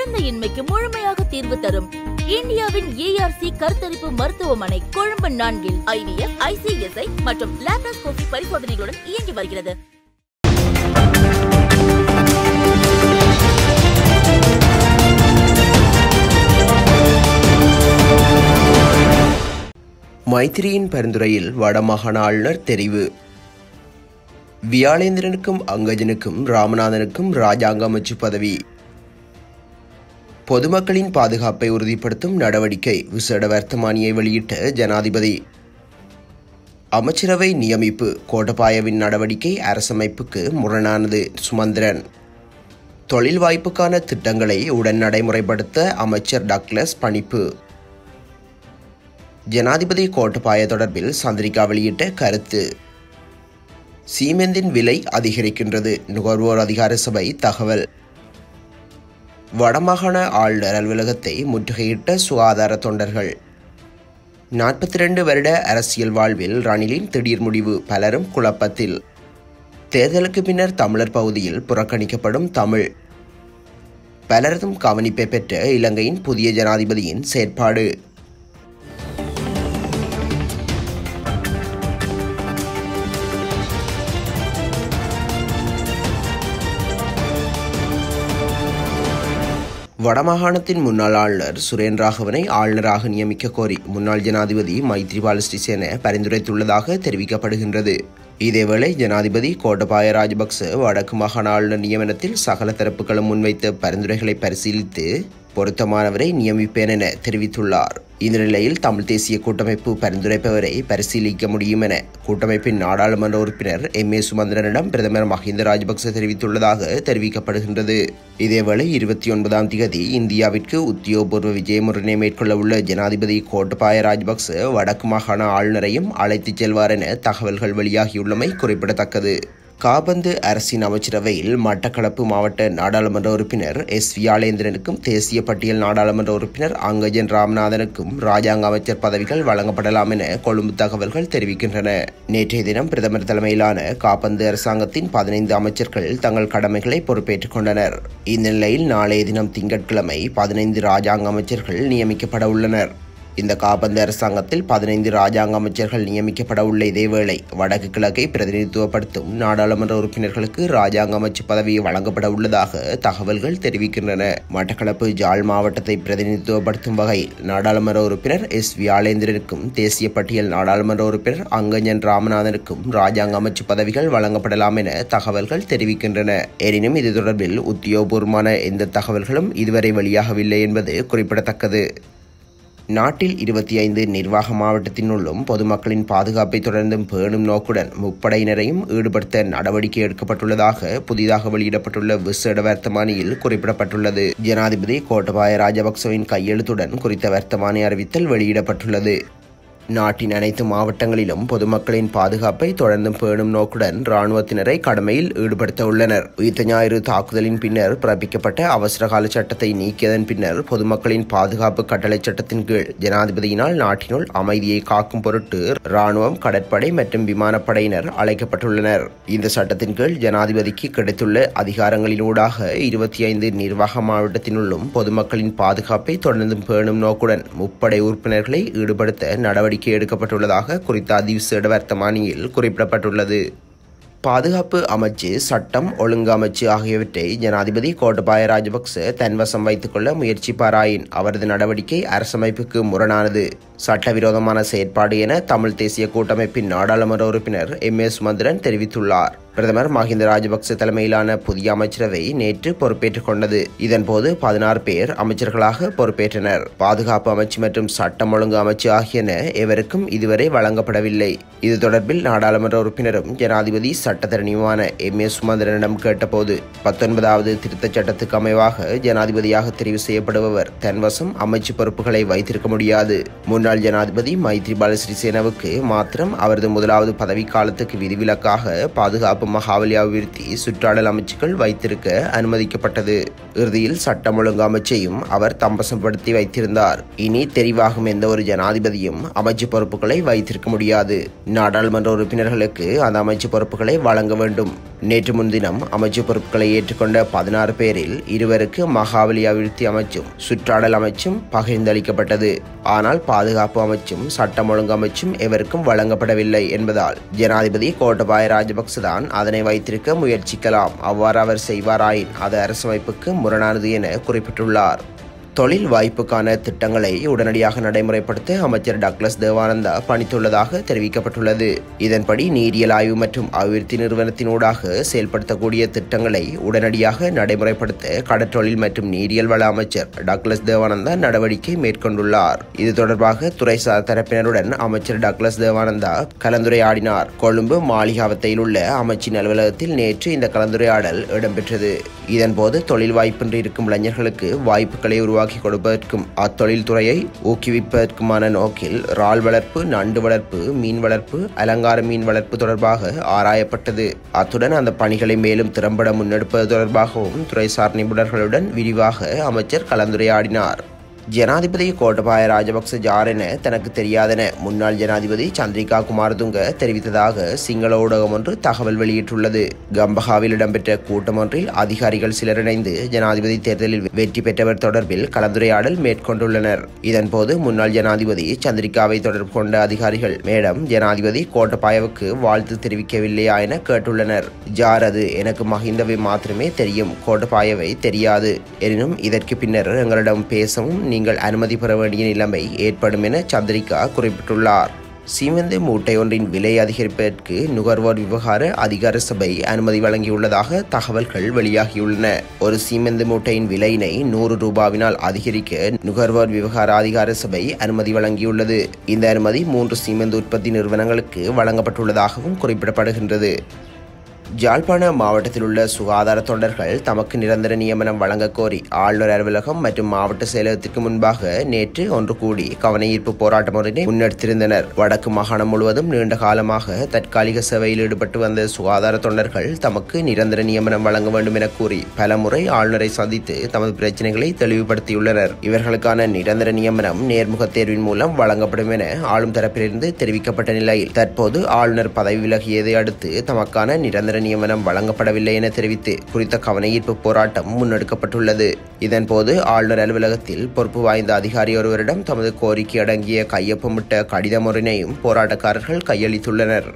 குழந்தையின்மைக்கு முழுமையாக தீர்வு தரும் இந்தியாவின் ஏஆர்சி கருத்தரிப்பு மருத்துவமனை கொழும்பு நான்கில் ஐவிஎஃப் ஐசிஎஸ்ஐ மற்றும் லேப்டாஸ்கோபி பரிசோதனைகளுடன் இயங்கி வருகிறது மைத்திரியின் பரிந்துரையில் வடமாகாண ஆளுநர் தெரிவு வியாளேந்திரனுக்கும் அங்கஜனுக்கும் ராமநாதனுக்கும் ராஜாங்க அமைச்சு பதவி பொதுமக்களின் பாதுகாப்பை உறுதிப்படுத்தும் நடவடிக்கை விசேட வர்த்தமானியை வெளியிட்ட ஜனாதிபதி அமைச்சரவை நியமிப்பு கோட்டபாயவின் நடவடிக்கை அரசமைப்புக்கு முரணானது சுமந்திரன் தொழில் வாய்ப்புக்கான திட்டங்களை உடன் நடைமுறைப்படுத்த அமைச்சர் டக்ளஸ் பணிப்பு ஜனாதிபதி கோட்டபாய தொடர்பில் சந்திரிகா வெளியிட்ட கருத்து சீமெந்தின் விலை அதிகரிக்கின்றது நுகர்வோர் அதிகார சபை தகவல் வடமாகாண ஆளுநர் அலுவலகத்தை முற்றுகையிட்ட சுகாதார தொண்டர்கள் நாற்பத்தி ரெண்டு வருட அரசியல் வாழ்வில் ரணிலின் திடீர் முடிவு பலரும் குழப்பத்தில் தேர்தலுக்கு பின்னர் தமிழர் பகுதியில் புறக்கணிக்கப்படும் தமிழ் பலரதும் கவனிப்பை பெற்ற இலங்கையின் புதிய ஜனாதிபதியின் செயற்பாடு வடமாகாணத்தின் முன்னாள் ஆளுநர் சுரேன் ராகவனை ஆளுநராக நியமிக்க கோரி முன்னாள் ஜனாதிபதி மைத்ரிபால சிறிசேன பரிந்துரைத்துள்ளதாக தெரிவிக்கப்படுகின்றது இதேவேளை ஜனாதிபதி கோட்டபாய ராஜபக்ச வடக்கு மாகாண ஆளுநர் நியமனத்தில் சகல தரப்புகளும் முன்வைத்த பரிந்துரைகளை பரிசீலித்து பொருத்தமானவரை நியமிப்பேன் என தெரிவித்துள்ளார் இந்த நிலையில் தமிழ் தேசிய கூட்டமைப்பு பரிந்துரைப்பவரை பரிசீலிக்க முடியும் என கூட்டமைப்பின் நாடாளுமன்ற உறுப்பினர் எம் ஏ சுமந்திரனிடம் பிரதமர் மஹிந்த ராஜபக்ச தெரிவித்துள்ளதாக தெரிவிக்கப்படுகின்றது இதேவேளை இருபத்தி ஒன்பதாம் திகதி இந்தியாவிற்கு உத்தியோகபூர்வ விஜயமுறையை மேற்கொள்ள உள்ள ஜனாதிபதி கோட்டபாய ராஜபக்ச வடக்கு மாகாண ஆளுநரையும் அழைத்துச் செல்வார் என தகவல்கள் வெளியாகியுள்ளமை குறிப்பிடத்தக்கது காபந்து அரசின் அமைச்சரவையில் மட்டக்களப்பு மாவட்ட நாடாளுமன்ற உறுப்பினர் எஸ் வியாளேந்திரனுக்கும் தேசிய பட்டியல் நாடாளுமன்ற உறுப்பினர் அங்கஜன் ராமநாதனுக்கும் ராஜாங்க அமைச்சர் பதவிகள் வழங்கப்படலாம் என கொழும்பு தகவல்கள் தெரிவிக்கின்றன நேற்றைய தினம் பிரதமர் தலைமையிலான காபந்து அரசாங்கத்தின் பதினைந்து அமைச்சர்கள் தங்கள் கடமைகளை பொறுப்பேற்றுக் கொண்டனர் இந்நிலையில் நாளைய தினம் திங்கட்கிழமை பதினைந்து ராஜாங்க அமைச்சர்கள் நியமிக்கப்பட உள்ளனர் இந்த காபந்து அரசாங்கத்தில் பதினைந்து ராஜாங்க அமைச்சர்கள் நியமிக்கப்பட உள்ள இதேவேளை வடக்கு கிழக்கை பிரதிநிதித்துவப்படுத்தும் நாடாளுமன்ற உறுப்பினர்களுக்கு ராஜாங்க அமைச்சு பதவி வழங்கப்பட உள்ளதாக தகவல்கள் தெரிவிக்கின்றன மட்டக்களப்பு ஜாழ் மாவட்டத்தை பிரதிநிதித்துவப்படுத்தும் வகையில் நாடாளுமன்ற உறுப்பினர் எஸ் வியாளேந்திரனுக்கும் தேசிய பட்டியல் நாடாளுமன்ற உறுப்பினர் அங்கஞ்சன் ராமநாதனுக்கும் ராஜாங்க அமைச்சு பதவிகள் வழங்கப்படலாம் என தகவல்கள் தெரிவிக்கின்றன எனினும் இது தொடர்பில் உத்தியோகபூர்வமான எந்த தகவல்களும் இதுவரை வெளியாகவில்லை என்பது குறிப்பிடத்தக்கது நாட்டில் இருபத்தி ஐந்து நிர்வாக மாவட்டத்தினுள்ளும் பொதுமக்களின் பாதுகாப்பை தொடர்ந்தும் பேணும் நோக்குடன் முப்படையினரையும் ஈடுபடுத்த நடவடிக்கை எடுக்கப்பட்டுள்ளதாக புதிதாக வெளியிடப்பட்டுள்ள விசேட வர்த்தமானியில் குறிப்பிடப்பட்டுள்ளது ஜனாதிபதி கோட்டபாய ராஜபக்சவின் கையெழுத்துடன் குறித்த வர்த்தமானி அறிவித்தல் வெளியிடப்பட்டுள்ளது நாட்டின் அனைத்து மாவட்டங்களிலும் பொதுமக்களின் பாதுகாப்பை தொடர்ந்து பேணும் நோக்குடன் இராணுவத்தினரை கடமையில் ஈடுபடுத்த உள்ளனர் உயிர்த்த ஞாயிறு தாக்குதலின் பின்னர் பிறப்பிக்கப்பட்ட அவசரகால சட்டத்தை நீக்கியதன் பின்னர் பொதுமக்களின் பாதுகாப்பு கட்டளை சட்டத்தின் கீழ் ஜனாதிபதியினால் நாட்டினுள் அமைதியை காக்கும் பொருட்டு இராணுவம் கடற்படை மற்றும் விமானப்படையினர் அழைக்கப்பட்டுள்ளனர் இந்த சட்டத்தின் கீழ் ஜனாதிபதிக்கு கிடைத்துள்ள அதிகாரங்களினூடாக இருபத்தி ஐந்து நிர்வாக மாவட்டத்தினுள்ளும் பொதுமக்களின் பாதுகாப்பை தொடர்ந்து பேணும் நோக்குடன் முப்படை உறுப்பினர்களை ஈடுபடுத்த நடவடிக்கை நடவடிக்கை எடுக்கப்பட்டுள்ளதாக குறித்த அதிவிசேட வர்த்தமானியில் குறிப்பிடப்பட்டுள்ளது பாதுகாப்பு அமைச்சு சட்டம் ஒழுங்கு அமைச்சு ஆகியவற்றை ஜனாதிபதி கோட்டபாய ராஜபக்ச தன்வசம் வைத்துக் கொள்ள முயற்சிப்பாராயின் அவரது நடவடிக்கை அரசமைப்புக்கு முரணானது சட்டவிரோதமான செயற்பாடு என தமிழ் தேசிய கூட்டமைப்பின் நாடாளுமன்ற உறுப்பினர் எம் ஏ சுமந்திரன் தெரிவித்துள்ளார் பிரதமர் மஹிந்த ராஜபக்ச தலைமையிலான புதிய அமைச்சரவை நேற்று பொறுப்பேற்றுக் கொண்டது இதன்போது பதினாறு பேர் அமைச்சர்களாக பொறுப்பேற்றனர் பாதுகாப்பு அமைச்சு மற்றும் சட்டம் ஒழுங்கு அமைச்சு ஆகியன எவருக்கும் இதுவரை வழங்கப்படவில்லை இது தொடர்பில் நாடாளுமன்ற உறுப்பினரும் ஜனாதிபதி சட்டத்தரணியுமான எம் ஏ சுமந்திரனிடம் கேட்டபோது பத்தொன்பதாவது திருத்தச் சட்டத்துக்கு அமைவாக ஜனாதிபதியாக தெரிவு செய்யப்படுபவர் தன்வசம் அமைச்சு பொறுப்புகளை வைத்திருக்க முடியாது முன்னாள் ஜனாதிபதி மைத்ரிபால சிறிசேனவுக்கு மாத்திரம் அவரது முதலாவது பதவிக்காலத்துக்கு விதிவிலக்காக பாதுகாப்பு மகாவலி அபிவிருத்தி சுற்றாடல் அமைச்சுகள் வைத்திருக்க அனுமதிக்கப்பட்டது இறுதியில் சட்டம் ஒழுங்கு அமைச்சையும் அவர் தம்பசப்படுத்தி வைத்திருந்தார் இனி தெரிவாகும் எந்த ஒரு ஜனாதிபதியும் அமைச்சு பொறுப்புகளை வைத்திருக்க முடியாது நாடாளுமன்ற உறுப்பினர்களுக்கு அந்த அமைச்சு பொறுப்புகளை வழங்க வேண்டும் நேற்று முன்தினம் அமைச்சு பொறுப்புகளை ஏற்றுக்கொண்ட பதினாறு பேரில் இருவருக்கு மகாவலி அபிவிருத்தி அமைச்சும் சுற்றாடல் அமைச்சும் பகிர்ந்தளிக்கப்பட்டது ஆனால் பாதுகாப்பு அமைச்சும் சட்டம் ஒழுங்கு அமைச்சும் எவருக்கும் வழங்கப்படவில்லை என்பதால் ஜனாதிபதி கோட்டபாய ராஜபக்ச தான் அதனை வைத்திருக்க முயற்சிக்கலாம் அவ்வாறு அவர் செய்வாராயின் அது அரசமைப்புக்கு முரணானது என குறிப்பிட்டுள்ளார் தொழில் வாய்ப்புக்கான திட்டங்களை உடனடியாக நடைமுறைப்படுத்த அமைச்சர் டக்ளஸ் தேவானந்தா பணித்துள்ளதாக தெரிவிக்கப்பட்டுள்ளது இதன்படி நீரியல் ஆய்வு மற்றும் அபிவிருத்தி நிறுவனத்தினூடாக செயல்படுத்தக்கூடிய திட்டங்களை உடனடியாக நடைமுறைப்படுத்த கடற்றொழில் மற்றும் நீரியல் வள அமைச்சர் டக்ளஸ் தேவானந்தா நடவடிக்கை மேற்கொண்டுள்ளார் இது தொடர்பாக துறைசார் தரப்பினருடன் அமைச்சர் டக்ளஸ் தேவானந்தா கலந்துரையாடினார் கொழும்பு மாளிகாவத்தையில் உள்ள அமைச்சின் அலுவலகத்தில் நேற்று இந்த கலந்துரையாடல் இடம்பெற்றது இதன்போது தொழில் வாய்ப்பின்றி இருக்கும் இளைஞர்களுக்கு வாய்ப்புகளை உருவாக்கி கொடுப்பதற்கும் அத்தொழில் துறையை ஊக்குவிப்பதற்குமான நோக்கில் இறால் வளர்ப்பு நண்டு வளர்ப்பு மீன் வளர்ப்பு அலங்கார மீன் வளர்ப்பு தொடர்பாக ஆராயப்பட்டது அத்துடன் அந்த பணிகளை மேலும் திறம்பட முன்னெடுப்பது தொடர்பாகவும் துறைசார் நிபுணர்களுடன் விரிவாக அமைச்சர் கலந்துரையாடினார் ஜனாதிபதி கோட்டபாய ராஜபக்ச ஜார் என தனக்கு தெரியாதென முன்னாள் ஜனாதிபதி சந்திரிகா குமாரதுங்க தெரிவித்ததாக சிங்கள ஊடகம் ஒன்று தகவல் வெளியிட்டுள்ளது கம்பஹாவில் இடம்பெற்ற கூட்டம் ஒன்றில் அதிகாரிகள் சிலர் இணைந்து ஜனாதிபதி தேர்தலில் வெற்றி பெற்றவர் தொடர்பில் கலந்துரையாடல் மேற்கொண்டுள்ளனர் இதன்போது முன்னாள் ஜனாதிபதி சந்திரிகாவை தொடர்பு கொண்ட அதிகாரிகள் மேடம் ஜனாதிபதி கோட்டபாயவுக்கு வாழ்த்து தெரிவிக்கவில்லையா என கேட்டுள்ளனர் ஜார் அது எனக்கு மகிந்தவை மாத்திரமே தெரியும் கோட்டபாயவை தெரியாது எனினும் இதற்கு பின்னர் எங்களிடம் பேசவும் நீங்கள் அனுமதி பெற வேண்டிய நிலைமை ஏற்படும் என சந்திரிகா குறிப்பிட்டுள்ளார் சீமெந்து மூட்டை ஒன்றின் விலை அதிகரிப்பதற்கு நுகர்வோர் விவகார அதிகார சபை அனுமதி வழங்கியுள்ளதாக தகவல்கள் வெளியாகியுள்ளன ஒரு சீமெந்து மூட்டையின் விலையினை நூறு ரூபாவினால் அதிகரிக்க நுகர்வோர் விவகார அதிகார சபை அனுமதி வழங்கியுள்ளது இந்த அனுமதி மூன்று சீமெந்து உற்பத்தி நிறுவனங்களுக்கு வழங்கப்பட்டுள்ளதாகவும் குறிப்பிடப்படுகின்றது ஜாழ்ப்பாண மாவட்டத்தில் உள்ள சுகாதார தொண்டர்கள் தமக்கு நிரந்தர நியமனம் வழங்க கோரி ஆளுநர் அலுவலகம் மற்றும் மாவட்ட செயலகத்திற்கு முன்பாக நேற்று ஒன்று கூடி கவனஈர்ப்பு போராட்டம் ஒன்றினை முன்னெடுத்திருந்தனர் வடக்கு மாகாணம் முழுவதும் நீண்ட காலமாக தற்காலிக சேவையில் ஈடுபட்டு வந்த சுகாதார தொண்டர்கள் தமக்கு நிரந்தர நியமனம் வழங்க வேண்டும் என கூறி பலமுறை ஆளுநரை சந்தித்து தமது பிரச்சினைகளை தெளிவுபடுத்தியுள்ளனர் இவர்களுக்கான நிரந்தர நியமனம் நேர்முக தேர்வின் மூலம் வழங்கப்படும் என ஆளும் தரப்பிலிருந்து தெரிவிக்கப்பட்ட நிலையில் தற்போது ஆளுநர் பதவி விலகியதை அடுத்து தமக்கான நிரந்தர நியமனம் வழங்கப்படவில்லை என தெரிவித்து குறித்த கவனஈர்ப்பு போராட்டம் முன்னெடுக்கப்பட்டுள்ளது இதன்போது ஆளுநர் அலுவலகத்தில் பொறுப்பு வாய்ந்த அதிகாரி ஒருவரிடம் தமது கோரிக்கை அடங்கிய கையொப்பமிட்ட கடிதம் ஒன்றினையும் போராட்டக்காரர்கள் கையளித்துள்ளனர்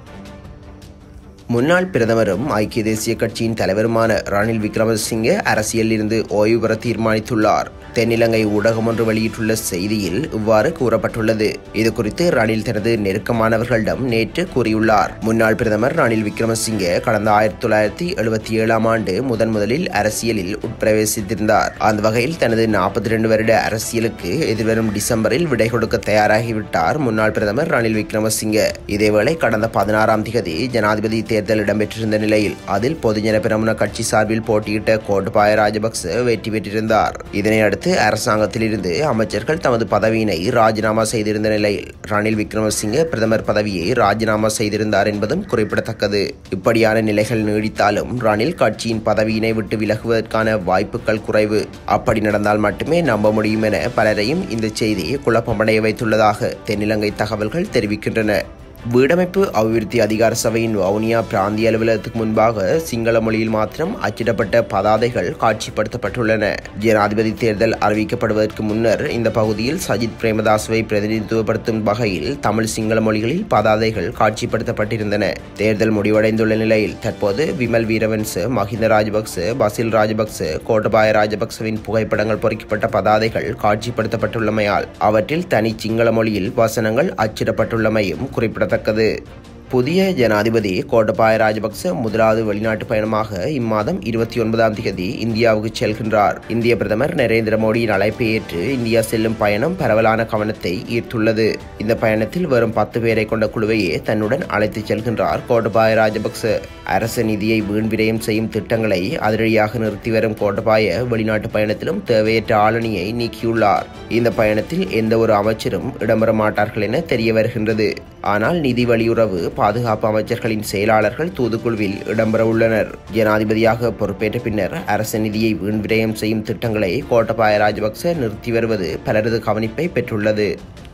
முன்னாள் பிரதமரும் ஐக்கிய தேசிய கட்சியின் தலைவருமான ரணில் விக்ரமசிங்கே அரசியலில் இருந்து ஓய்வு பெற தீர்மானித்துள்ளார் தென்னிலங்கை ஊடகம் ஒன்று வெளியிட்டுள்ள செய்தியில் இவ்வாறு கூறப்பட்டுள்ளது இது குறித்து ரணில் தனது நெருக்கமானவர்களிடம் நேற்று கூறியுள்ளார் முன்னாள் பிரதமர் ரணில் விக்ரமசிங்கே கடந்த ஆயிரத்தி தொள்ளாயிரத்தி எழுபத்தி ஏழாம் ஆண்டு முதன் முதலில் அரசியலில் உட்பிரவேசித்திருந்தார் அந்த வகையில் தனது நாற்பத்தி ரெண்டு வருட அரசியலுக்கு எதிர்வரும் டிசம்பரில் விடை கொடுக்க தயாராகிவிட்டார் முன்னாள் பிரதமர் ரணில் விக்ரமசிங்கே இதேவேளை கடந்த பதினாறாம் திகதி ஜனாதிபதி தேர்தல் இடம்பெற்றிருந்த நிலையில் அதில் பொதுஜன பிரமுன கட்சி சார்பில் போட்டியிட்ட கோட்டபாய ராஜபக்ச வெற்றி பெற்றிருந்தார் இதனை அடுத்து அரசாங்கத்தில் இருந்து அமைச்சர்கள் தமது பதவியினை ராஜினாமா செய்திருந்த நிலையில் ரணில் விக்ரமசிங்கே பிரதமர் பதவியை ராஜினாமா செய்திருந்தார் என்பதும் குறிப்பிடத்தக்கது இப்படியான நிலைகள் நீடித்தாலும் ரணில் கட்சியின் பதவியினை விட்டு விலகுவதற்கான வாய்ப்புகள் குறைவு அப்படி நடந்தால் மட்டுமே நம்ப முடியும் என பலரையும் இந்த செய்தி குழப்பமடைய வைத்துள்ளதாக தென்னிலங்கை தகவல்கள் தெரிவிக்கின்றன வீடமைப்பு அபிவிருத்தி அதிகார சபையின் வவுனியா பிராந்திய அலுவலகத்துக்கு முன்பாக சிங்கள மொழியில் மாத்திரம் அச்சிடப்பட்ட பதாதைகள் காட்சிப்படுத்தப்பட்டுள்ளன ஜனாதிபதி தேர்தல் அறிவிக்கப்படுவதற்கு முன்னர் இந்த பகுதியில் சஜித் பிரேமதாசுவை பிரதிநிதித்துவப்படுத்தும் வகையில் தமிழ் சிங்கள மொழிகளில் பதாதைகள் காட்சிப்படுத்தப்பட்டிருந்தன தேர்தல் முடிவடைந்துள்ள நிலையில் தற்போது விமல் வீரவன்ச மஹிந்த ராஜபக்ச பசில் ராஜபக்ச கோட்டபாய ராஜபக்சவின் புகைப்படங்கள் பொறிக்கப்பட்ட பதாதைகள் காட்சிப்படுத்தப்பட்டுள்ளமையால் அவற்றில் தனி சிங்கள மொழியில் வசனங்கள் அச்சிடப்பட்டுள்ளமையும் குறிப்பிடத்தக்கது குறிப்பிடத்தக்கது புதிய ஜனாதிபதி கோட்டபாய ராஜபக்ச முதலாவது வெளிநாட்டு பயணமாக இம்மாதம் இருபத்தி ஒன்பதாம் தேதி இந்தியாவுக்கு செல்கின்றார் இந்திய பிரதமர் நரேந்திர மோடியின் அழைப்பை ஏற்று இந்தியா செல்லும் பயணம் பரவலான கவனத்தை ஈர்த்துள்ளது இந்த பயணத்தில் வெறும் பத்து பேரை கொண்ட குழுவையே தன்னுடன் அழைத்துச் செல்கின்றார் கோட்டபாய ராஜபக்ச அரசு நிதியை வீண் விரயம் செய்யும் திட்டங்களை அதிரடியாக நிறுத்தி வரும் கோட்டபாய வெளிநாட்டு பயணத்திலும் தேவையற்ற ஆளணியை நீக்கியுள்ளார் இந்த பயணத்தில் எந்த ஒரு அமைச்சரும் இடம்பெற மாட்டார்கள் என தெரிய வருகின்றது ஆனால் நிதி வலியுறவு பாதுகாப்பு அமைச்சர்களின் செயலாளர்கள் தூதுக்குழுவில் இடம்பெற உள்ளனர் ஜனாதிபதியாக பொறுப்பேற்ற பின்னர் அரசு நிதியை வீண் விரயம் செய்யும் திட்டங்களை கோட்டபாய ராஜபக்ச நிறுத்தி வருவது பலரது கவனிப்பை பெற்றுள்ளது